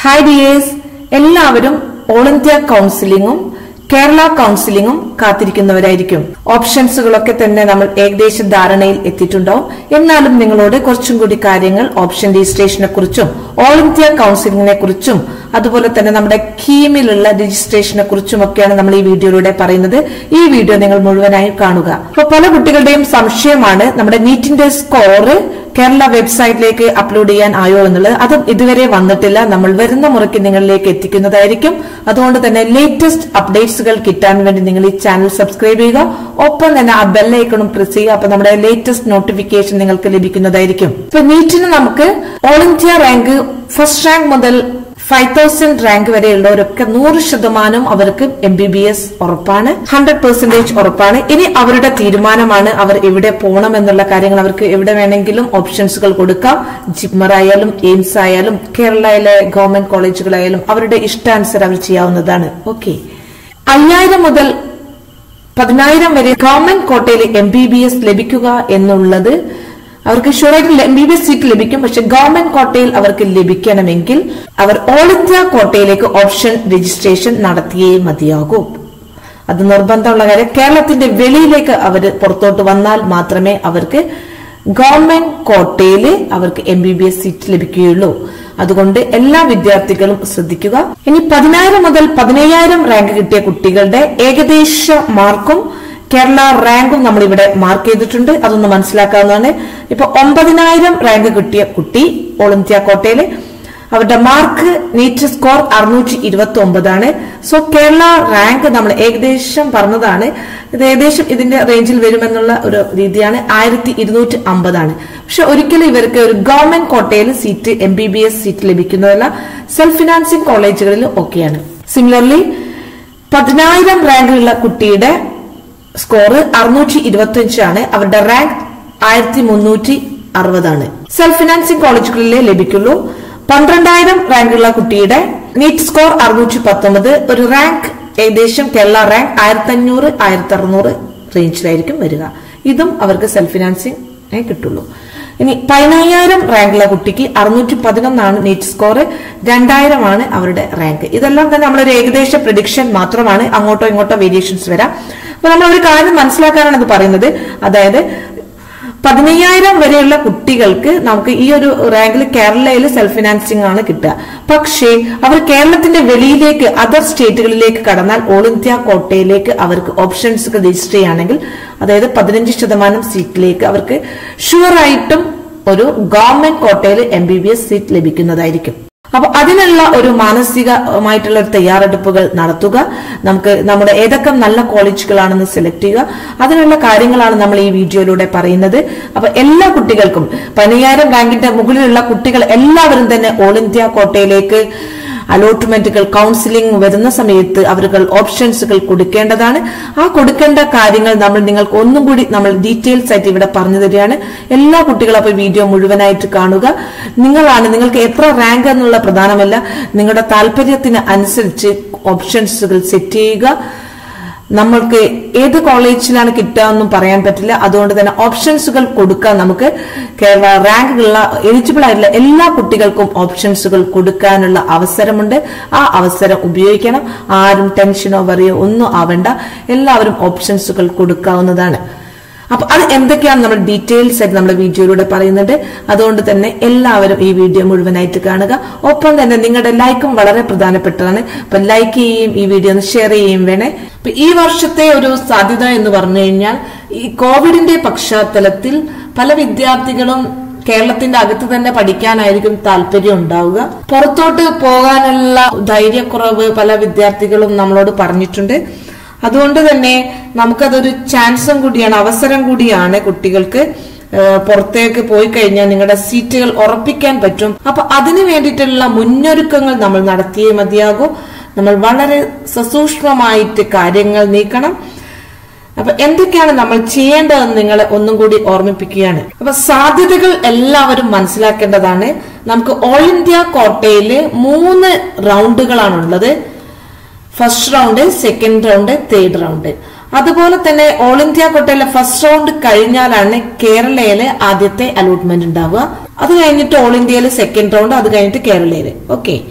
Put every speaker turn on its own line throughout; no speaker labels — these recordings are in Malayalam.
ഹായ് ഡിയേഴ്സ് എല്ലാവരും ഓൾ ഇന്ത്യ കൗൺസിലിങ്ങും കേരള കൗൺസിലിങ്ങും കാത്തിരിക്കുന്നവരായിരിക്കും ഓപ്ഷൻസുകളൊക്കെ തന്നെ നമ്മൾ ഏകദേശ ധാരണയിൽ എത്തിയിട്ടുണ്ടാവും എന്നാലും നിങ്ങളോട് കുറച്ചും കൂടി കാര്യങ്ങൾ ഓപ്ഷൻ രജിസ്ട്രേഷനെ കുറിച്ചും ഓൾ ഇന്ത്യ കൗൺസിലിങ്ങിനെ കുറിച്ചും അതുപോലെ തന്നെ നമ്മുടെ കീമിലുള്ള രജിസ്ട്രേഷനെ കുറിച്ചും ഒക്കെയാണ് നമ്മൾ ഈ വീഡിയോയിലൂടെ പറയുന്നത് ഈ വീഡിയോ നിങ്ങൾ മുഴുവനായും കാണുക അപ്പൊ പല കുട്ടികളുടെയും സംശയമാണ് നമ്മുടെ നീറ്റിന്റെ സ്കോറ് കേരള വെബ്സൈറ്റിലേക്ക് അപ്ലോഡ് ചെയ്യാൻ ആയോ എന്നുള്ളത് അതും ഇതുവരെ വന്നിട്ടില്ല നമ്മൾ വരുന്ന മുറയ്ക്ക് നിങ്ങളിലേക്ക് എത്തിക്കുന്നതായിരിക്കും അതുകൊണ്ട് തന്നെ ലേറ്റസ്റ്റ് അപ്ഡേറ്റ്സുകൾ കിട്ടാൻ വേണ്ടി നിങ്ങൾ ഈ ചാനൽ സബ്സ്ക്രൈബ് ചെയ്യുക ഒപ്പം തന്നെ ആ ബെല്ലൈക്കണും പ്രസ് ചെയ്യുക അപ്പൊ നമ്മുടെ ലേറ്റസ്റ്റ് നോട്ടിഫിക്കേഷൻ നിങ്ങൾക്ക് ലഭിക്കുന്നതായിരിക്കും ഇപ്പൊ നീറ്റിന് നമുക്ക് all India rank first rank മുതൽ ഫൈവ് തൗസൻഡ് റാങ്ക് വരെയുള്ളവരൊക്കെ നൂറ് ശതമാനം അവർക്ക് എം ബി ബി എസ് ഉറപ്പാണ് ഹൺഡ്രഡ് പെർസെന്റേജ് ഉറപ്പാണ് ഇനി അവരുടെ തീരുമാനമാണ് അവർ എവിടെ പോകണം എന്നുള്ള കാര്യങ്ങൾ അവർക്ക് എവിടെ വേണമെങ്കിലും ഓപ്ഷൻസുകൾ കൊടുക്കാം ജിപ്മർ ആയാലും എയിംസ് ആയാലും കേരളയിലെ ഗവൺമെന്റ് കോളേജുകളായാലും അവരുടെ ഇഷ്ടാനുസരം അവർ ചെയ്യാവുന്നതാണ് ഓക്കെ അയ്യായിരം മുതൽ പതിനായിരം വരെ ഗവൺമെന്റ് കോട്ടയിൽ എം ബി ബി എസ് ലഭിക്കുക എന്നുള്ളത് അവർക്ക് ഷുവറായിട്ട് M B B S seat ലഭിക്കും പക്ഷെ ഗവൺമെന്റ് കോട്ടയിൽ അവർക്ക് ലഭിക്കണമെങ്കിൽ അവർ ഓൾ ഇന്ത്യ കോട്ടയിലേക്ക് ഓപ്ഷൻ രജിസ്ട്രേഷൻ നടത്തിയേ മതിയാകൂ അത് നിർബന്ധമുള്ള കാര്യം കേരളത്തിന്റെ വെളിയിലേക്ക് അവർ പുറത്തോട്ട് വന്നാൽ മാത്രമേ അവർക്ക് ഗവൺമെന്റ് കോട്ടയിൽ അവർക്ക് M B B S seat ലഭിക്കുകയുള്ളൂ അതുകൊണ്ട് എല്ലാ വിദ്യാർത്ഥികളും ശ്രദ്ധിക്കുക ഇനി പതിനായിരം മുതൽ പതിനയ്യായിരം റാങ്ക് കിട്ടിയ കുട്ടികളുടെ ഏകദേശ മാർക്കും കേരള റാങ്കും നമ്മൾ ഇവിടെ മാർക്ക് ചെയ്തിട്ടുണ്ട് അതൊന്ന് മനസ്സിലാക്കാവുന്നതാണ് ഇപ്പൊ ഒമ്പതിനായിരം റാങ്ക് കിട്ടിയ കുട്ടി ഓൾ ഇന്ത്യ കോട്ടയില് അവരുടെ മാർക്ക് നീറ്റ് സ്കോർ അറുന്നൂറ്റി ഇരുപത്തി ഒമ്പതാണ് സോ കേരള റാങ്ക് നമ്മൾ ഏകദേശം പറഞ്ഞതാണ് ഇത് ഏകദേശം ഇതിന്റെ റേഞ്ചിൽ വരുമെന്നുള്ള ഒരു രീതിയാണ് ആയിരത്തി ഇരുന്നൂറ്റി അമ്പതാണ് പക്ഷെ ഒരിക്കലും ഇവർക്ക് ഒരു ഗവൺമെന്റ് കോട്ടയിൽ seat M B B S seat ലഭിക്കുന്നതല്ല സെൽഫ് ഫിനാൻസിംഗ് കോളേജുകളിൽ ഒക്കെയാണ് സിമിലർലി പതിനായിരം റാങ്കിലുള്ള കുട്ടിയുടെ സ്കോർ അറുന്നൂറ്റി ഇരുപത്തി അഞ്ചാണ് അവരുടെ റാങ്ക് ആയിരത്തി മുന്നൂറ്റി അറുപതാണ് സെൽഫ് ഫിനാൻസിംഗ് കോളേജുകളിലേ ലഭിക്കുള്ളൂ പന്ത്രണ്ടായിരം റാങ്കുള്ള കുട്ടിയുടെ നീറ്റ് സ്കോർ അറുന്നൂറ്റി പത്തൊമ്പത് ഒരു റാങ്ക് ഏകദേശം കേരള റാങ്ക് ആയിരത്തി അഞ്ഞൂറ് ആയിരത്തി അറുന്നൂറ് റേഞ്ചിലായിരിക്കും വരിക ഇതും അവർക്ക് സെൽഫ് ഫിനാൻസിംഗ് കിട്ടുള്ളൂ ഇനി പതിനയ്യായിരം റാങ്കുള്ള കുട്ടിക്ക് അറുന്നൂറ്റി പതിനൊന്നാണ് നീറ്റ് സ്കോർ രണ്ടായിരമാണ് അവരുടെ റാങ്ക് ഇതെല്ലാം തന്നെ നമ്മളൊരു ഏകദേശ പ്രഡിക്ഷൻ മാത്രമാണ് അങ്ങോട്ടോ ഇങ്ങോട്ടോ വേരിയേഷൻസ് വരാം അപ്പൊ നമ്മൾ ഒരു കാര്യം മനസ്സിലാക്കാനാണ് ഇത് പറയുന്നത് അതായത് പതിനയ്യായിരം വരെയുള്ള കുട്ടികൾക്ക് നമുക്ക് ഈ ഒരു റാങ്കിൽ കേരളയിൽ സെൽഫ് ഫിനാൻസിംഗ് ആണ് കിട്ടുക പക്ഷേ അവർ കേരളത്തിന്റെ വെളിയിലേക്ക് അതർ സ്റ്റേറ്റുകളിലേക്ക് കടന്നാൽ ഓൾ ഇന്ത്യ കോട്ടയിലേക്ക് അവർക്ക് ഓപ്ഷൻസ് രജിസ്റ്റർ ചെയ്യുകയാണെങ്കിൽ അതായത് പതിനഞ്ച് ശതമാനം സീറ്റിലേക്ക് അവർക്ക് ഷുവറായിട്ടും ഒരു ഗവൺമെന്റ് കോട്ടയിൽ M B B S seat ലഭിക്കുന്നതായിരിക്കും അപ്പൊ അതിനുള്ള ഒരു മാനസികമായിട്ടുള്ള ഒരു തയ്യാറെടുപ്പുകൾ നടത്തുക നമുക്ക് നമ്മുടെ ഏതൊക്കെ നല്ല കോളേജുകളാണെന്ന് സെലക്ട് ചെയ്യുക അതിനുള്ള കാര്യങ്ങളാണ് നമ്മൾ ഈ വീഡിയോയിലൂടെ പറയുന്നത് അപ്പൊ എല്ലാ കുട്ടികൾക്കും പതിനയ്യായിരം റാങ്കിന്റെ മുകളിലുള്ള കുട്ടികൾ എല്ലാവരും തന്നെ ഓൾ ഇന്ത്യ കോട്ടയിലേക്ക് അലോട്ട്മെന്റുകൾ കൗൺസിലിംഗ് വരുന്ന സമയത്ത് അവർക്ക് ഓപ്ഷൻസുകൾ കൊടുക്കേണ്ടതാണ് ആ കൊടുക്കേണ്ട കാര്യങ്ങൾ നമ്മൾ നിങ്ങൾക്ക് ഒന്നും കൂടി നമ്മൾ ഡീറ്റെയിൽസ് ആയിട്ട് ഇവിടെ പറഞ്ഞു തരികയാണ് എല്ലാ കുട്ടികളും അപ്പോൾ വീഡിയോ മുഴുവനായിട്ട് കാണുക നിങ്ങളാണ് നിങ്ങൾക്ക് എത്ര റാങ്ക് എന്നുള്ള പ്രധാനമല്ല നിങ്ങളുടെ താല്പര്യത്തിന് അനുസരിച്ച് ഓപ്ഷൻസുകൾ സെറ്റ് ചെയ്യുക നമ്മൾക്ക് ഏത് കോളേജിലാണ് കിട്ടുകയെന്നും പറയാൻ പറ്റില്ല അതുകൊണ്ട് തന്നെ ഓപ്ഷൻസുകൾ കൊടുക്കാൻ നമുക്ക് കേരള റാങ്കുള്ള എലിജിബിൾ ആയിട്ടുള്ള എല്ലാ കുട്ടികൾക്കും ഓപ്ഷൻസുകൾ കൊടുക്കാനുള്ള അവസരമുണ്ട് ആ അവസരം ഉപയോഗിക്കണം ആരും ടെൻഷനോ വറിയോ ഒന്നും ആവേണ്ട എല്ലാവരും ഓപ്ഷൻസുകൾ കൊടുക്കാവുന്നതാണ് അപ്പൊ അത് എന്തൊക്കെയാണ് നമ്മൾ ഡീറ്റെയിൽസ് ആയിട്ട് നമ്മുടെ വീഡിയോയിലൂടെ പറയുന്നുണ്ട് അതുകൊണ്ട് തന്നെ എല്ലാവരും ഈ വീഡിയോ മുഴുവനായിട്ട് കാണുക ഒപ്പം തന്നെ നിങ്ങളുടെ ലൈക്കും വളരെ പ്രധാനപ്പെട്ടതാണ് അപ്പൊ ലൈക്ക് ചെയ്യുകയും ഈ വീഡിയോ ഒന്ന് ഷെയർ ചെയ്യുകയും വേണേ അപ്പൊ ഈ വർഷത്തെ ഒരു സാധ്യത എന്ന് പറഞ്ഞു കഴിഞ്ഞാൽ ഈ കോവിഡിന്റെ പശ്ചാത്തലത്തിൽ പല വിദ്യാർത്ഥികളും കേരളത്തിന്റെ അകത്ത് തന്നെ പഠിക്കാനായിരിക്കും താല്പര്യം ഉണ്ടാവുക പുറത്തോട്ട് പോകാനുള്ള ധൈര്യക്കുറവ് പല വിദ്യാർത്ഥികളും നമ്മളോട് പറഞ്ഞിട്ടുണ്ട് അതുകൊണ്ട് തന്നെ നമുക്കതൊരു ചാൻസും കൂടിയാണ് അവസരം കൂടിയാണ് കുട്ടികൾക്ക് പുറത്തേക്ക് പോയി കഴിഞ്ഞാൽ നിങ്ങളുടെ സീറ്റുകൾ ഉറപ്പിക്കാൻ പറ്റും അപ്പൊ അതിനു വേണ്ടിയിട്ടുള്ള മുന്നൊരുക്കങ്ങൾ നമ്മൾ നടത്തിയേ മതിയാകൂ നമ്മൾ വളരെ സസൂക്ഷ്മമായിട്ട് കാര്യങ്ങൾ നീക്കണം അപ്പൊ എന്തൊക്കെയാണ് നമ്മൾ ചെയ്യേണ്ടതെന്ന് നിങ്ങളെ ഒന്നും കൂടി ഓർമ്മിപ്പിക്കുകയാണ് അപ്പൊ സാധ്യതകൾ എല്ലാവരും മനസ്സിലാക്കേണ്ടതാണ് നമുക്ക് ഓൾ ഇന്ത്യ കോട്ടയില് മൂന്ന് റൗണ്ടുകളാണുള്ളത് first round second round third round അതുപോലെ തന്നെ ഓൾ ഇന്ത്യ കോട്ടയിലെ ഫസ്റ്റ് റൗണ്ട് കഴിഞ്ഞാലാണ് കേരളയിലെ ആദ്യത്തെ അലോട്ട്മെന്റ് ഉണ്ടാവുക അത് കഴിഞ്ഞിട്ട് ഓൾ ഇന്ത്യയിലെ സെക്കൻഡ് റൗണ്ട് അത് കഴിഞ്ഞിട്ട് കേരളയില് ഓക്കെ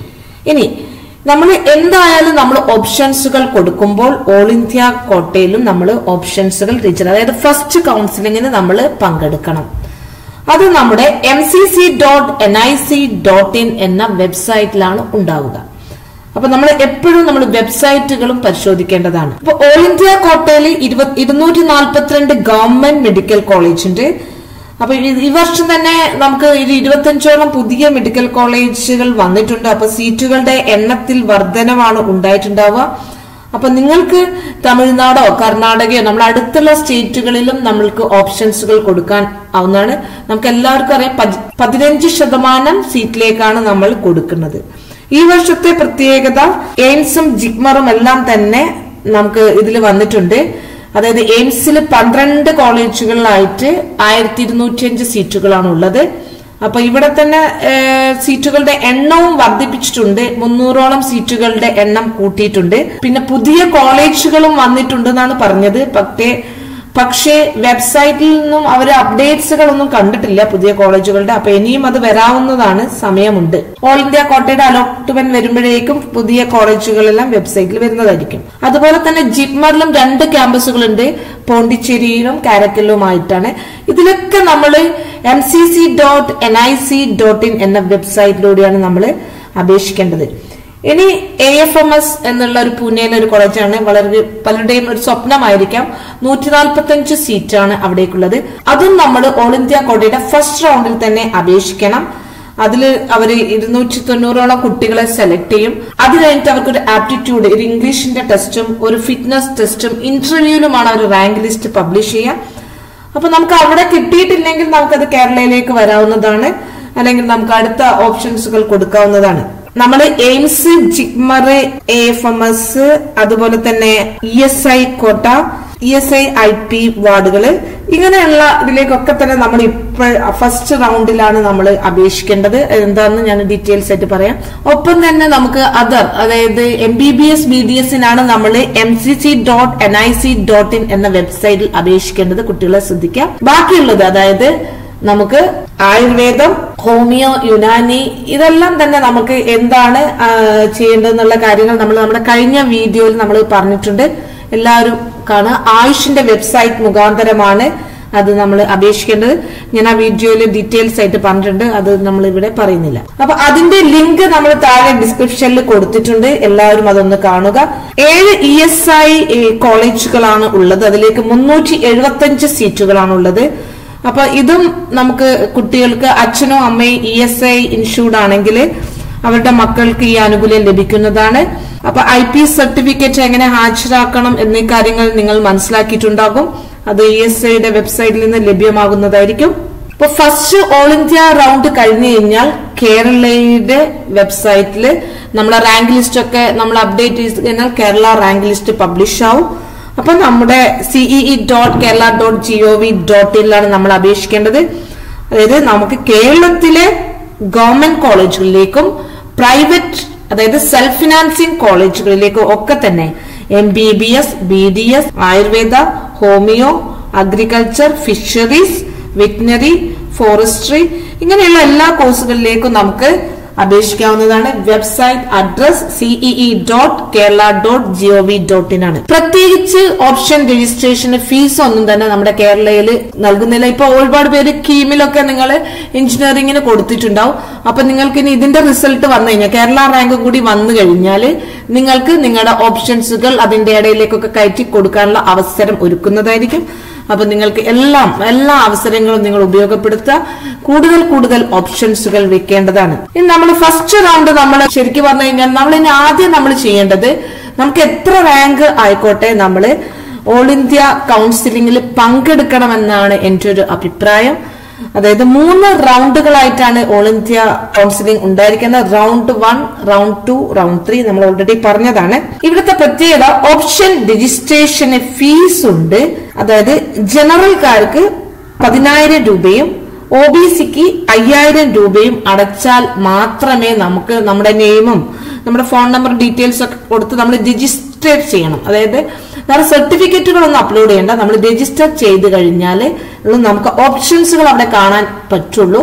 ഇനി നമ്മൾ എന്തായാലും നമ്മൾ ഓപ്ഷൻസുകൾ കൊടുക്കുമ്പോൾ ഓൾ ഇന്ത്യ കോട്ടയിലും നമ്മൾ ഓപ്ഷൻസുകൾ രചിച്ചത് അതായത് ഫസ്റ്റ് കൗൺസിലിങ്ങിന് നമ്മൾ പങ്കെടുക്കണം അത് നമ്മുടെ M C C dot N I C dot in എന്ന വെബ്സൈറ്റിലാണ് ഉണ്ടാവുക അപ്പൊ നമ്മൾ എപ്പോഴും നമ്മൾ വെബ്സൈറ്റുകളും പരിശോധിക്കേണ്ടതാണ് അപ്പൊ ഓൾ ഇന്ത്യ കോട്ടയിൽ ഇരുന്നൂറ്റി നാൽപ്പത്തിരണ്ട് ഗവൺമെന്റ് മെഡിക്കൽ കോളേജ് ഉണ്ട് അപ്പൊ ഈ- ഈ വർഷം തന്നെ നമുക്ക് ഒരു ഇരുപത്തഞ്ചോളം പുതിയ മെഡിക്കൽ കോളേജുകൾ വന്നിട്ടുണ്ട് അപ്പൊ സീറ്റുകളുടെ എണ്ണത്തിൽ വർധനവാണ് ഉണ്ടായിട്ടുണ്ടാവുക അപ്പൊ നിങ്ങൾക്ക് തമിഴ്നാടോ കർണാടകയോ നമ്മൾ അടുത്തുള്ള സ്റ്റേറ്റുകളിലും നമ്മൾക്ക് ഓപ്ഷൻസുകൾ കൊടുക്കാൻ ആവുന്നതാണ് നമുക്ക് എല്ലാവർക്കും അറിയാം പതി- പതിനഞ്ച് ശതമാനം സീറ്റിലേക്കാണ് നമ്മൾ കൊടുക്കുന്നത് ഈ വർഷത്തെ പ്രത്യേകത എയിംസും ജിഗ്മറും എല്ലാം തന്നെ നമുക്ക് ഇതിൽ വന്നിട്ടുണ്ട് അതായത് എയിംസിൽ പന്ത്രണ്ട് കോളേജുകളിലായിട്ട് ആയിരത്തി ഇരുന്നൂറ്റിയഞ്ച് സീറ്റുകളാണ് ഉള്ളത് അപ്പൊ ഇവിടെ തന്നെ ഏഹ്, സീറ്റുകളുടെ എണ്ണവും വർദ്ധിപ്പിച്ചിട്ടുണ്ട് മുന്നൂറോളം സീറ്റുകളുടെ എണ്ണം കൂട്ടിയിട്ടുണ്ട് പിന്നെ പുതിയ കോളേജുകളും വന്നിട്ടുണ്ടെന്നാണ് പറഞ്ഞത് പക്ഷേ പക്ഷേ വെബ്സൈറ്റിൽ നിന്നും അവർ അപ്ഡേറ്റ്സുകളൊന്നും കണ്ടിട്ടില്ല പുതിയ കോളേജുകളുടെ അപ്പൊ ഇനിയും അത് വരാവുന്നതാണ് സമയമുണ്ട് ഓൾ ഇന്ത്യ കോട്ടയുടെ അലോട്ട്മെന്റ് വരുമ്പോഴേക്കും പുതിയ കോളേജുകളെല്ലാം വെബ്സൈറ്റിൽ വരുന്നതായിരിക്കും അതുപോലെ തന്നെ ജിപ്മറിലും രണ്ട് ക്യാമ്പസുകളുണ്ട് പോണ്ടിച്ചേരിയിലും കാരക്കലിലുമായിട്ടാണ് ഇതിലൊക്കെ നമ്മൾ M C C dot N I C dot in എന്ന വെബ്സൈറ്റിലൂടെയാണ് നമ്മൾ അപേക്ഷിക്കേണ്ടത് ഇനി എ എഫ് എം എസ് എന്നുള്ള ഒരു പൂനെയിലെ ഒരു കോളേജാണ് വളരെ പലരുടെയും ഒരു സ്വപ്നമായിരിക്കാം നൂറ്റി നാൽപ്പത്തി അഞ്ച് സീറ്റാണ് അവിടേക്കുള്ളത് അതും നമ്മൾ ഓൾ ഇന്ത്യ കോട്ടയുടെ ഫസ്റ്റ് റൗണ്ടിൽ തന്നെ അപേക്ഷിക്കണം അതിൽ അവർ ഇരുന്നൂറ്റി തൊണ്ണൂറോളം കുട്ടികളെ സെലക്ട് ചെയ്യും അത് കഴിഞ്ഞിട്ട് അവർക്ക് ഒരു ആപ്റ്റിറ്റ്യൂഡ് ഒരു ഇംഗ്ലീഷിന്റെ ടെസ്റ്റും ഒരു ഫിറ്റ്നസ് ടെസ്റ്റും ഇന്റർവ്യൂവിലുമാണ് അവർ റാങ്ക് ലിസ്റ്റ് പബ്ലിഷ് ചെയ്യുക അപ്പൊ നമുക്ക് അവിടെ കിട്ടിയിട്ടില്ലെങ്കിൽ നമുക്കത് കേരളയിലേക്ക് വരാവുന്നതാണ് അല്ലെങ്കിൽ നമുക്ക് അടുത്ത ഓപ്ഷൻസുകൾ കൊടുക്കാവുന്നതാണ് നമ്മൾ AIIMS JIPMER A F M S അതുപോലെ തന്നെ E S I quota E S I I P വാർഡുകള് ഇങ്ങനെയുള്ള ഇതിലേക്കൊക്കെ തന്നെ നമ്മൾ ഇപ്പോൾ ഫസ്റ്റ് റൗണ്ടിലാണ് നമ്മൾ അപേക്ഷിക്കേണ്ടത് എന്താണെന്ന് ഞാൻ ഡീറ്റെയിൽസ് ആയിട്ട് പറയാം ഒപ്പം തന്നെ നമുക്ക് അതർ അതായത് M B B S B D എസിനാണ് നമ്മൾ M C C dot N I C dot in എന്ന വെബ്സൈറ്റിൽ അപേക്ഷിക്കേണ്ടത് കുട്ടികളെ ശ്രദ്ധിക്കാം ബാക്കിയുള്ളത് അതായത് നമുക്ക് ആയുർവേദം ഹോമിയോ യുനാനി ഇതെല്ലാം തന്നെ നമുക്ക് എന്താണ് ആ, ചെയ്യേണ്ടതെന്നുള്ള കാര്യങ്ങൾ നമ്മൾ നമ്മുടെ കഴിഞ്ഞ വീഡിയോയിൽ നമ്മൾ പറഞ്ഞിട്ടുണ്ട് എല്ലാവരും കാണുക ആയുഷിന്റെ വെബ്സൈറ്റ് മുഖാന്തരമാണ് അത് നമ്മൾ അപേക്ഷിക്കേണ്ടത് ഞാൻ ആ വീഡിയോയിൽ ഡീറ്റെയിൽസ് ആയിട്ട് പറഞ്ഞിട്ടുണ്ട് അത് നമ്മൾ ഇവിടെ പറയുന്നില്ല അപ്പൊ അതിന്റെ ലിങ്ക് നമ്മൾ താഴെ ഡിസ്ക്രിപ്ഷനിൽ കൊടുത്തിട്ടുണ്ട് എല്ലാവരും അതൊന്ന് കാണുക ഏഴ് ഇ എസ് ഐ കോളേജുകളാണ് ഉള്ളത് അതിലേക്ക് മുന്നൂറ്റി എഴുപത്തി അഞ്ച് സീറ്റുകളാണ് ഉള്ളത് അപ്പൊ ഇതും നമുക്ക് കുട്ടികൾക്ക് അച്ഛനോ അമ്മയും ഇ എസ് ഐ ഇൻഷൂർഡ് ആണെങ്കിൽ അവരുടെ മക്കൾക്ക് ഈ ആനുകൂല്യം ലഭിക്കുന്നതാണ് അപ്പൊ ഐ പി സർട്ടിഫിക്കറ്റ് എങ്ങനെ ഹാജരാക്കണം എന്നീ കാര്യങ്ങൾ നിങ്ങൾ മനസ്സിലാക്കിയിട്ടുണ്ടാകും അത് ഇ എസ് ഐയുടെ വെബ്സൈറ്റിൽ നിന്ന് ലഭ്യമാകുന്നതായിരിക്കും ഇപ്പൊ ഫസ്റ്റ് ഓൾ ഇന്ത്യ റൗണ്ട് കഴിഞ്ഞു കഴിഞ്ഞാൽ കേരളയുടെ വെബ്സൈറ്റിൽ നമ്മളെ റാങ്ക് ലിസ്റ്റ് ഒക്കെ നമ്മൾ അപ്ഡേറ്റ് ചെയ്ത് കഴിഞ്ഞാൽ കേരള റാങ്ക് ലിസ്റ്റ് പബ്ലിഷ് ആവും അപ്പൊ നമ്മുടെ CEE dot Kerala dot G O V dot ഇനിലാണ് നമ്മൾ അപേക്ഷിക്കേണ്ടത് അതായത് നമുക്ക് കേരളത്തിലെ ഗവൺമെന്റ് കോളേജുകളിലേക്കും പ്രൈവറ്റ് അതായത് സെൽഫ് ഫിനാൻസിങ് കോളേജുകളിലേക്കും ഒക്കെ തന്നെ M B B S B D S Ayurveda homeo agriculture fisheries veterinary forestry ഇങ്ങനെയുള്ള എല്ലാ കോഴ്സുകളിലേക്കും നമുക്ക് അപേക്ഷിക്കാവുന്നതാണ് website address CEE dot Kerala dot GOV dot in ആണ് പ്രത്യേകിച്ച് ഓപ്ഷൻ രജിസ്ട്രേഷന് ഫീസ് ഒന്നും തന്നെ നമ്മുടെ കേരളയിൽ നൽകുന്നില്ല ഇപ്പൊ ഒരുപാട് പേര് കീമിലൊക്കെ നിങ്ങൾ എഞ്ചിനീയറിംഗിന് കൊടുത്തിട്ടുണ്ടാവും അപ്പൊ നിങ്ങൾക്ക് ഇനി ഇതിന്റെ റിസൾട്ട് വന്നു കഴിഞ്ഞാൽ കേരള റാങ്ക് കൂടി വന്നു കഴിഞ്ഞാൽ നിങ്ങൾക്ക് നിങ്ങളുടെ ഓപ്ഷൻസുകൾ അതിന്റെ ഇടയിലേക്കൊക്കെ കയറ്റി കൊടുക്കാനുള്ള അവസരം ഒരുക്കുന്നതായിരിക്കും അപ്പൊ നിങ്ങൾക്ക് എല്ലാം എല്ലാ അവസരങ്ങളും നിങ്ങൾ ഉപയോഗപ്പെടുത്തുക കൂടുതൽ കൂടുതൽ ഓപ്ഷൻസുകൾ വെക്കേണ്ടതാണ് ഇനി നമ്മൾ ഫസ്റ്റ് റൗണ്ട് നമ്മൾ ശരിക്കും പറഞ്ഞു കഴിഞ്ഞാൽ നമ്മൾ ഇനി ആദ്യം നമ്മൾ ചെയ്യേണ്ടത് നമുക്ക് എത്ര റാങ്ക് ആയിക്കോട്ടെ നമ്മൾ ഓൾ ഇന്ത്യ കൗൺസിലിംഗിൽ പങ്കെടുക്കണമെന്നാണ് എൻ്റെ ഒരു അഭിപ്രായം അതായത് മൂന്ന് റൗണ്ടുകളായിട്ടാണ് ഓൾ ഇന്ത്യ കൗൺസിലിംഗ് ഉണ്ടായിരിക്കുന്നത് round one round two round three നമ്മൾ ഓൾറെഡി പറഞ്ഞതാണ് ഇവിടുത്തെ പ്രത്യേകത ഓപ്ഷൻ രജിസ്ട്രേഷന് ഫീസ് ഉണ്ട് അതായത് ജനറൽക്കാർക്ക് പതിനായിരം രൂപയും ഒ ബി സിക്ക് അയ്യായിരം രൂപയും അടച്ചാൽ മാത്രമേ നമുക്ക് നമ്മുടെ നെയിമും നമ്മുടെ ഫോൺ നമ്പർ ഡീറ്റെയിൽസ് ഒക്കെ കൊടുത്ത് നമ്മൾ രജിസ്റ്റർ ചെയ്യണം അതായത് വേറെ സർട്ടിഫിക്കറ്റുകളൊന്നും അപ്ലോഡ് ചെയ്യേണ്ട നമ്മൾ രജിസ്റ്റർ ചെയ്ത് കഴിഞ്ഞാൽ നമുക്ക് ഓപ്ഷൻസുകൾ അവിടെ കാണാൻ പറ്റുള്ളൂ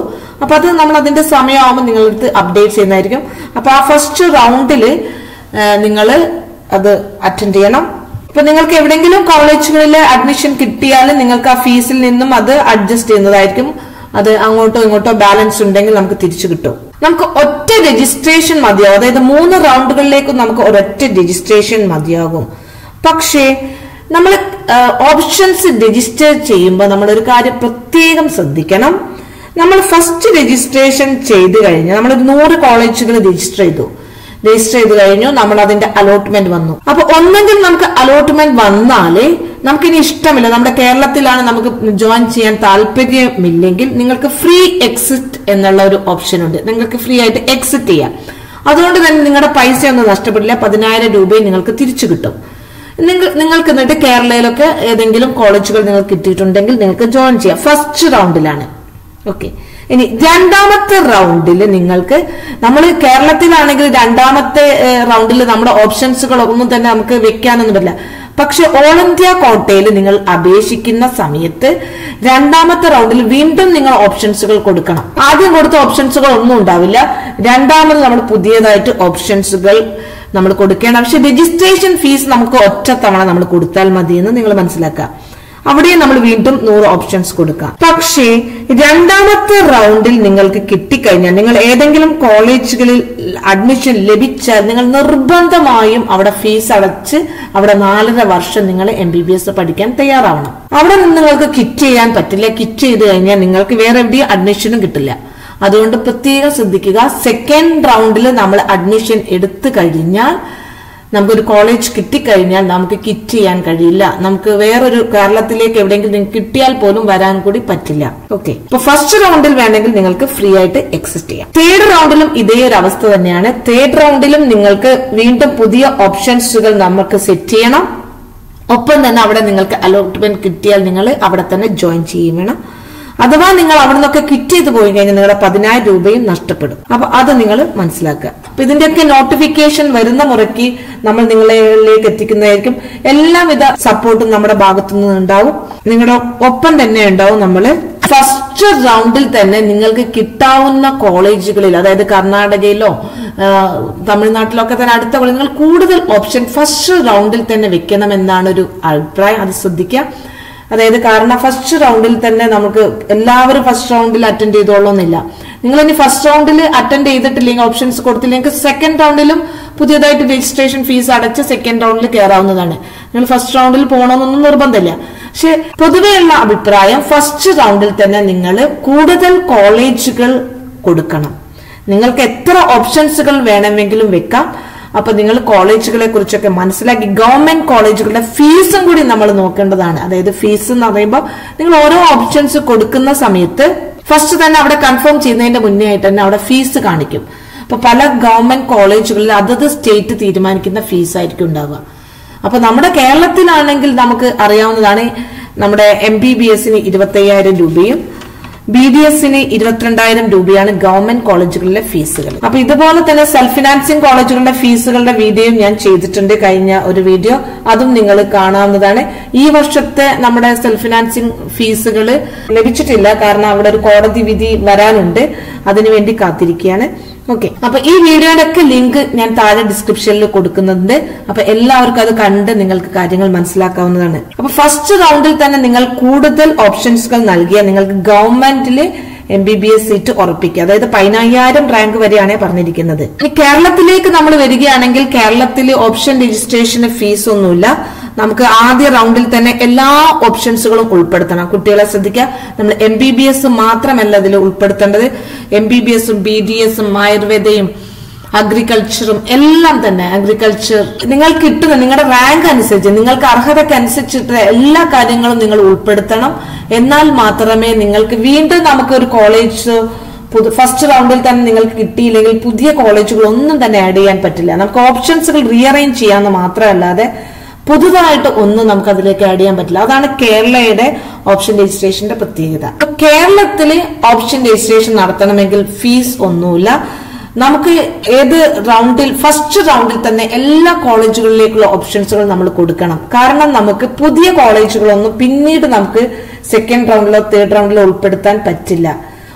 അപ്പൊ അത് നമ്മൾ അതിന്റെ സമയമാകുമ്പോൾ നിങ്ങളടുത്ത് അപ്ഡേറ്റ് ചെയ്യുന്നതായിരിക്കും അപ്പൊ ആ ഫസ്റ്റ് റൗണ്ടില് നിങ്ങൾ അത് അറ്റൻഡ് ചെയ്യണം ഇപ്പൊ നിങ്ങൾക്ക് എവിടെയെങ്കിലും കോളേജുകളിൽ അഡ്മിഷൻ കിട്ടിയാൽ നിങ്ങൾക്ക് ആ ഫീസിൽ നിന്നും അത് അഡ്ജസ്റ്റ് ചെയ്യുന്നതായിരിക്കും അത് അങ്ങോട്ടോ ഇങ്ങോട്ടോ ബാലൻസ് ഉണ്ടെങ്കിൽ നമുക്ക് തിരിച്ചു കിട്ടും നമുക്ക് ഒറ്റ രജിസ്ട്രേഷൻ മതിയാവും അതായത് മൂന്ന് റൗണ്ടുകളിലേക്കും നമുക്ക് ഒരൊറ്റ രജിസ്ട്രേഷൻ മതിയാകും പക്ഷേ നമ്മൾ ഓപ്ഷൻസ് രജിസ്റ്റർ ചെയ്യുമ്പോൾ നമ്മൾ ഒരു കാര്യം പ്രത്യേകം ശ്രദ്ധിക്കണം നമ്മൾ ഫസ്റ്റ് രജിസ്ട്രേഷൻ ചെയ്ത് കഴിഞ്ഞാൽ നമ്മൾ നൂറ് കോളേജുകൾ രജിസ്റ്റർ ചെയ്തു രജിസ്റ്റർ ചെയ്ത് കഴിഞ്ഞു നമ്മൾ അതിന്റെ അലോട്ട്മെന്റ് വന്നു അപ്പൊ ഒന്നെങ്കിൽ നമുക്ക് അലോട്ട്മെന്റ് വന്നാലേ നമുക്കിനി ഇഷ്ടമില്ല നമ്മുടെ കേരളത്തിലാണ് നമുക്ക് ജോയിൻ ചെയ്യാൻ താല്പര്യമില്ലെങ്കിൽ നിങ്ങൾക്ക് ഫ്രീ എക്സിറ്റ് എന്നുള്ള ഒരു ഓപ്ഷൻ ഉണ്ട് നിങ്ങൾക്ക് ഫ്രീ ആയിട്ട് എക്സിറ്റ് ചെയ്യാം അതുകൊണ്ട് തന്നെ നിങ്ങളുടെ പൈസ ഒന്നും നഷ്ടപ്പെടില്ല പതിനായിരം രൂപയും നിങ്ങൾക്ക് തിരിച്ചു കിട്ടും നിങ്ങൾ നിങ്ങൾക്ക് എന്നിട്ട് കേരളയിലൊക്കെ ഏതെങ്കിലും കോളേജുകൾ നിങ്ങൾക്ക് കിട്ടിയിട്ടുണ്ടെങ്കിൽ നിങ്ങൾക്ക് ജോയിൻ ചെയ്യാം ഫസ്റ്റ് റൗണ്ടിലാണ് ഓക്കെ ഇനി രണ്ടാമത്തെ റൗണ്ടിൽ നിങ്ങൾക്ക് നമ്മൾ കേരളത്തിലാണെങ്കിൽ രണ്ടാമത്തെ റൗണ്ടിൽ നമ്മുടെ ഓപ്ഷൻസുകൾ ഒന്നും തന്നെ നമുക്ക് വെക്കാനൊന്നും പറ്റില്ല പക്ഷെ ഓൾ ഇന്ത്യ കോട്ടയിൽ നിങ്ങൾ അപേക്ഷിക്കുന്ന സമയത്ത് രണ്ടാമത്തെ റൗണ്ടിൽ വീണ്ടും നിങ്ങൾ ഓപ്ഷൻസുകൾ കൊടുക്കണം ആദ്യം കൊടുത്ത ഓപ്ഷൻസുകൾ ഒന്നും ഉണ്ടാവില്ല രണ്ടാമത് നമ്മൾ പുതിയതായിട്ട് ഓപ്ഷൻസുകൾ നമ്മൾ കൊടുക്കേണ്ട പക്ഷെ രജിസ്ട്രേഷൻ ഫീസ് നമുക്ക് ഒറ്റ തവണ നമ്മൾ കൊടുത്താൽ മതി എന്ന് നിങ്ങൾ മനസ്സിലാക്കുക അവിടെ നമ്മൾ വീണ്ടും നൂറ് ഓപ്ഷൻസ് കൊടുക്കാം പക്ഷേ രണ്ടാമത്തെ റൗണ്ടിൽ നിങ്ങൾക്ക് കിട്ടിക്കഴിഞ്ഞാൽ നിങ്ങൾ ഏതെങ്കിലും കോളേജുകളിൽ അഡ്മിഷൻ ലഭിച്ചാൽ നിങ്ങൾ നിർബന്ധമായും അവിടെ ഫീസ് അടച്ച് അവിടെ നാലര വർഷം നിങ്ങൾ എം ബി ബി എസ് പഠിക്കാൻ തയ്യാറാവണം അവിടെ നിന്ന് നിങ്ങൾക്ക് കിറ്റ് ചെയ്യാൻ പറ്റില്ല കിറ്റ് ചെയ്ത് കഴിഞ്ഞാൽ നിങ്ങൾക്ക് വേറെ എവിടെയും അഡ്മിഷനും കിട്ടില്ല അതുകൊണ്ട് പ്രത്യേകം ശ്രദ്ധിക്കുക സെക്കൻഡ് റൗണ്ടിൽ നമ്മൾ അഡ്മിഷൻ എടുത്തു കഴിഞ്ഞാൽ നമുക്കൊരു കോളേജ് കിട്ടിക്കഴിഞ്ഞാൽ നമുക്ക് കിറ്റ് ചെയ്യാൻ കഴിയില്ല നമുക്ക് വേറൊരു കേരളത്തിലേക്ക് എവിടെയെങ്കിലും നിങ്ങൾക്ക് കിട്ടിയാൽ പോലും വരാൻ കൂടി പറ്റില്ല ഓക്കെ അപ്പൊ ഫസ്റ്റ് റൗണ്ടിൽ വേണമെങ്കിൽ നിങ്ങൾക്ക് ഫ്രീ ആയിട്ട് എക്സിസ്റ്റ് ചെയ്യാം തേർഡ് റൗണ്ടിലും ഇതേ ഒരു അവസ്ഥ തന്നെയാണ് തേർഡ് റൗണ്ടിലും നിങ്ങൾക്ക് വീണ്ടും പുതിയ ഓപ്ഷൻസുകൾ നമുക്ക് സെറ്റ് ചെയ്യണം ഒപ്പം തന്നെ അവിടെ നിങ്ങൾക്ക് അലോട്ട്മെന്റ് കിട്ടിയാൽ നിങ്ങൾ അവിടെ തന്നെ ജോയിൻ ചെയ്യും വേണം അഥവാ നിങ്ങൾ അവിടെ നിന്നൊക്കെ കിറ്റ് ചെയ്ത് പോയി കഴിഞ്ഞാൽ നിങ്ങളുടെ പതിനായിരം രൂപയും നഷ്ടപ്പെടും അപ്പൊ അത് നിങ്ങൾ മനസ്സിലാക്കുക അപ്പൊ ഇതിന്റെയൊക്കെ നോട്ടിഫിക്കേഷൻ വരുന്ന മുറയ്ക്ക് നമ്മൾ നിങ്ങളിലേക്ക് എത്തിക്കുന്നതായിരിക്കും എല്ലാവിധ സപ്പോർട്ടും നമ്മുടെ ഭാഗത്തു നിന്ന് ഉണ്ടാവും നിങ്ങളുടെ ഒപ്പം തന്നെ ഉണ്ടാവും നമ്മള് ഫസ്റ്റ് റൗണ്ടിൽ തന്നെ നിങ്ങൾക്ക് കിട്ടാവുന്ന കോളേജുകളിൽ അതായത് കർണാടകയിലോ ആ, തമിഴ്നാട്ടിലോ ഒക്കെ തന്നെ അടുത്ത കോളേജ് നിങ്ങൾ കൂടുതൽ ഓപ്ഷൻ ഫസ്റ്റ് റൗണ്ടിൽ തന്നെ വെക്കണമെന്നാണ് ഒരു അഭിപ്രായം അത് ശ്രദ്ധിക്കുക അതായത് കാരണം ഫസ്റ്റ് റൗണ്ടിൽ തന്നെ നമുക്ക് എല്ലാവരും ഫസ്റ്റ് റൗണ്ടിൽ അറ്റൻഡ് ചെയ്തോളണമെന്നില്ല നിങ്ങൾ ഇനി ഫസ്റ്റ് റൗണ്ടിൽ അറ്റൻഡ് ചെയ്തിട്ടില്ലെങ്കിൽ ഓപ്ഷൻസ് കൊടുത്തില്ലെങ്കിൽ സെക്കൻഡ് റൗണ്ടിലും പുതിയതായിട്ട് രജിസ്ട്രേഷൻ ഫീസ് അടച്ച് സെക്കൻഡ് റൗണ്ടിൽ കയറാവുന്നതാണ് നിങ്ങൾ ഫസ്റ്റ് റൗണ്ടിൽ പോകണമെന്നൊന്നും നിർബന്ധമില്ല പക്ഷെ പൊതുവെയുള്ള അഭിപ്രായം ഫസ്റ്റ് റൗണ്ടിൽ തന്നെ നിങ്ങൾ കൂടുതൽ കോളേജുകൾ കൊടുക്കണം നിങ്ങൾക്ക് എത്ര ഓപ്ഷൻസുകൾ വേണമെങ്കിലും വെക്കാം അപ്പൊ നിങ്ങൾ കോളേജുകളെ കുറിച്ചൊക്കെ മനസ്സിലാക്കി ഗവൺമെന്റ് കോളേജുകളുടെ ഫീസും കൂടി നമ്മൾ നോക്കേണ്ടതാണ് അതായത് ഫീസ് എന്ന് പറയുമ്പോൾ നിങ്ങൾ ഓരോ ഓപ്ഷൻസ് കൊടുക്കുന്ന സമയത്ത് ഫസ്റ്റ് തന്നെ അവിടെ കൺഫേം ചെയ്യുന്നതിന്റെ മുന്നേ ആയിട്ട് തന്നെ അവിടെ ഫീസ് കാണിക്കും അപ്പൊ പല ഗവൺമെന്റ് കോളേജുകളിൽ അതത് സ്റ്റേറ്റ് തീരുമാനിക്കുന്ന ഫീസ് ആയിരിക്കും ഉണ്ടാവുക അപ്പൊ നമ്മുടെ കേരളത്തിലാണെങ്കിൽ നമുക്ക് അറിയാവുന്നതാണ് നമ്മുടെ എം ബി ബി എസിന് ഇരുപത്തി അയ്യായിരം രൂപയും ബി ഡി എസിന് ഇരുപത്തിരണ്ടായിരം രൂപയാണ് ഗവൺമെന്റ് കോളേജുകളിലെ ഫീസുകൾ അപ്പൊ ഇതുപോലെ തന്നെ സെൽഫ് ഫിനാൻസിങ് കോളേജുകളുടെ ഫീസുകളുടെ വീഡിയോയും ഞാൻ ചെയ്തിട്ടുണ്ട് കഴിഞ്ഞ ഒരു വീഡിയോ അതും നിങ്ങൾ കാണാവുന്നതാണ് ഈ വർഷത്തെ നമ്മുടെ സെൽഫ് ഫിനാൻസിങ് ഫീസുകൾ ലഭിച്ചിട്ടില്ല കാരണം അവിടെ ഒരു കോടതി വിധി വരാനുണ്ട് അതിനുവേണ്ടി കാത്തിരിക്കുകയാണ് ഓക്കെ അപ്പൊ ഈ വീഡിയോയുടെ ഒക്കെ ലിങ്ക് ഞാൻ താഴെ ഡിസ്ക്രിപ്ഷനിൽ കൊടുക്കുന്നുണ്ട് അപ്പൊ എല്ലാവർക്കും അത് കണ്ട് നിങ്ങൾക്ക് കാര്യങ്ങൾ മനസ്സിലാക്കാവുന്നതാണ് അപ്പൊ ഫസ്റ്റ് റൗണ്ടിൽ തന്നെ നിങ്ങൾ കൂടുതൽ ഓപ്ഷൻസുകൾ നൽകിയാൽ നിങ്ങൾക്ക് ഗവൺമെന്റില് M B B S seat ഉറപ്പിക്കുക അതായത് പതിനയ്യായിരം റാങ്ക് വരെയാണ് പറഞ്ഞിരിക്കുന്നത് ഇനി കേരളത്തിലേക്ക് നമ്മൾ വരികയാണെങ്കിൽ കേരളത്തിൽ ഓപ്ഷൻ രജിസ്ട്രേഷന് ഫീസ് ഒന്നുമില്ല നമുക്ക് ആദ്യ റൗണ്ടിൽ തന്നെ എല്ലാ ഓപ്ഷൻസുകളും ഉൾപ്പെടുത്തണം കുട്ടികളെ ശ്രദ്ധിക്കുക നമ്മൾ എം ബി ബി എസ് മാത്രമല്ല ഇതിൽ ഉൾപ്പെടുത്തേണ്ടത് എം ബി ബി എസും ബി ഡി എസും ആയുർവേദയും അഗ്രികൾച്ചറും എല്ലാം തന്നെ അഗ്രികൾച്ചർ നിങ്ങൾ കിട്ടുന്ന നിങ്ങളുടെ റാങ്ക് അനുസരിച്ച് നിങ്ങൾക്ക് അർഹതയ്ക്ക് അനുസരിച്ചിട്ട് എല്ലാ കാര്യങ്ങളും നിങ്ങൾ ഉൾപ്പെടുത്തണം എന്നാൽ മാത്രമേ നിങ്ങൾക്ക് വീണ്ടും നമുക്ക് ഒരു കോളേജ് പുതു ഫസ്റ്റ് റൗണ്ടിൽ തന്നെ നിങ്ങൾക്ക് കിട്ടിയില്ലെങ്കിൽ പുതിയ കോളേജുകൾ ഒന്നും തന്നെ ആഡ് ചെയ്യാൻ പറ്റില്ല നമുക്ക് ഓപ്ഷൻസുകൾ റീഅറേഞ്ച് ചെയ്യാമെന്ന് മാത്രമല്ലാതെ പുതുതായിട്ട് ഒന്നും നമുക്ക് അതിലേക്ക് ആഡ് ചെയ്യാൻ പറ്റില്ല അതാണ് കേരളയുടെ ഓപ്ഷൻ രജിസ്ട്രേഷന്റെ പ്രത്യേകത അപ്പൊ കേരളത്തില് ഓപ്ഷൻ രജിസ്ട്രേഷൻ നടത്തണമെങ്കിൽ ഫീസ് ഒന്നുമില്ല നമുക്ക് ഏത് റൗണ്ടിൽ ഫസ്റ്റ് റൗണ്ടിൽ തന്നെ എല്ലാ കോളേജുകളിലേക്കുള്ള ഓപ്ഷൻസുകൾ നമ്മൾ കൊടുക്കണം കാരണം നമുക്ക് പുതിയ കോളേജുകളൊന്നും പിന്നീട് നമുക്ക് സെക്കൻഡ് റൗണ്ടിലോ തേർഡ് റൗണ്ടിലോ ഉൾപ്പെടുത്താൻ പറ്റില്ല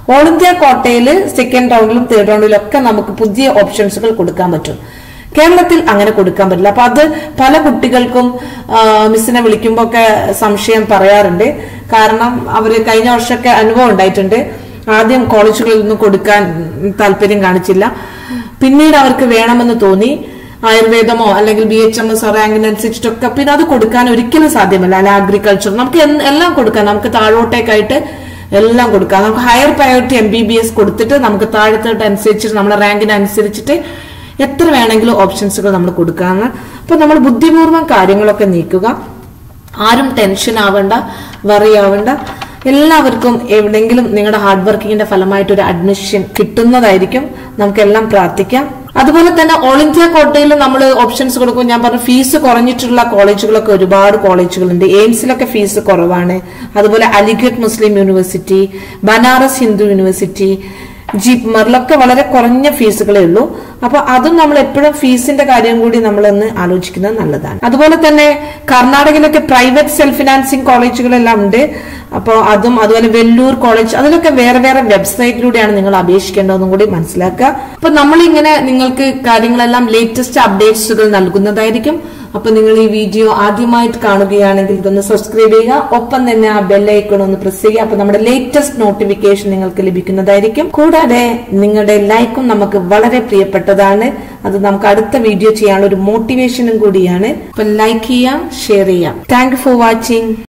ഓൾ ഇന്ത്യ കോട്ടയിൽ സെക്കൻഡ് റൗണ്ടിലും തേർഡ് റൗണ്ടിലും ഒക്കെ നമുക്ക് പുതിയ ഓപ്ഷൻസുകൾ കൊടുക്കാൻ പറ്റും കേരളത്തിൽ അങ്ങനെ കൊടുക്കാൻ പറ്റില്ല അപ്പൊ അത് പല കുട്ടികൾക്കും ആ, മിസ്സിനെ വിളിക്കുമ്പോ ഒക്കെ സംശയം പറയാറുണ്ട് കാരണം അവര് കഴിഞ്ഞ വർഷമൊക്കെ അനുഭവം ഉണ്ടായിട്ടുണ്ട് ആദ്യം കോളേജുകളിൽ നിന്ന് കൊടുക്കാൻ താല്പര്യം കാണിച്ചില്ല പിന്നീട് അവർക്ക് വേണമെന്ന് തോന്നി ആയുർവേദമോ അല്ലെങ്കിൽ ബി എച്ച് എം എസ് റാങ്കിനനുസരിച്ചിട്ടൊക്കെ പിന്നെ അത് കൊടുക്കാൻ ഒരിക്കലും സാധ്യമല്ല അല്ല അഗ്രികൾച്ചർ നമുക്ക് എന്ത് എല്ലാം കൊടുക്കാം നമുക്ക് താഴോട്ടേക്കായിട്ട് എല്ലാം കൊടുക്കാം നമുക്ക് higher priority M B B S കൊടുത്തിട്ട് നമുക്ക് താഴത്തോട്ട് അനുസരിച്ചിട്ട് നമ്മുടെ റാങ്കിനനുസരിച്ചിട്ട് എത്ര വേണമെങ്കിലും ഓപ്ഷൻസുകൾ നമ്മൾ കൊടുക്കാന്ന് അപ്പൊ നമ്മൾ ബുദ്ധിപൂർവ്വം കാര്യങ്ങളൊക്കെ നീക്കുക ആരും ടെൻഷൻ ആവണ്ട വറി ആവണ്ട എല്ലാവർക്കും എവിടെയെങ്കിലും നിങ്ങളുടെ ഹാർഡ് വർക്കിങ്ങിന്റെ ഫലമായിട്ട് ഒരു അഡ്മിഷൻ കിട്ടുന്നതായിരിക്കും നമുക്കെല്ലാം പ്രാർത്ഥിക്കാം അതുപോലെ തന്നെ ഓൾ ഇന്ത്യ കോട്ടയിൽ നമ്മൾ ഓപ്ഷൻസ് കൊടുക്കും ഞാൻ പറഞ്ഞു ഫീസ് കുറഞ്ഞിട്ടുള്ള കോളേജുകളൊക്കെ ഒരുപാട് കോളേജുകളുണ്ട് എയിംസിലൊക്കെ ഫീസ് കുറവാണ് അതുപോലെ Aligarh Muslim university Banaras Hindu university ജിപ്മറിലൊക്കെ വളരെ കുറഞ്ഞ ഫീസുകളേ ഉള്ളൂ അപ്പൊ അതും നമ്മൾ എപ്പോഴും ഫീസിന്റെ കാര്യം കൂടി നമ്മളൊന്ന് ആലോചിക്കുന്നത് നല്ലതാണ് അതുപോലെ തന്നെ കർണാടകയിലൊക്കെ പ്രൈവറ്റ് സെൽഫ് ഫിനാൻസിങ് കോളേജുകളെല്ലാം ഉണ്ട് അപ്പോൾ അതും അതുപോലെ വെല്ലൂർ കോളേജ് അതിലൊക്കെ വേറെ വേറെ വെബ്സൈറ്റിലൂടെയാണ് നിങ്ങൾ അപേക്ഷിക്കേണ്ടതെന്നും കൂടി മനസ്സിലാക്കുക അപ്പൊ നമ്മളിങ്ങനെ നിങ്ങൾക്ക് കാര്യങ്ങളെല്ലാം ലേറ്റസ്റ്റ് അപ്ഡേറ്റ്സുകൾ നൽകുന്നതായിരിക്കും അപ്പൊ നിങ്ങൾ ഈ വീഡിയോ ആദ്യമായിട്ട് കാണുകയാണെങ്കിൽ ഇതൊന്ന് സബ്സ്ക്രൈബ് ചെയ്യുക ഒപ്പം തന്നെ ആ ബെല്ലൈക്കൺ ഒന്ന് പ്രസ് ചെയ്യുക അപ്പൊ നമ്മുടെ ലേറ്റസ്റ്റ് നോട്ടിഫിക്കേഷൻ നിങ്ങൾക്ക് ലഭിക്കുന്നതായിരിക്കും കൂടാതെ നിങ്ങളുടെ ലൈക്കും നമുക്ക് വളരെ പ്രിയപ്പെട്ടതാണ് അത് നമുക്ക് അടുത്ത വീഡിയോ ചെയ്യാനുള്ള ഒരു മോട്ടിവേഷനും കൂടിയാണ് അപ്പൊ ലൈക്ക് ചെയ്യാം ഷെയർ ചെയ്യാം താങ്ക് ഫോർ വാച്ചിങ്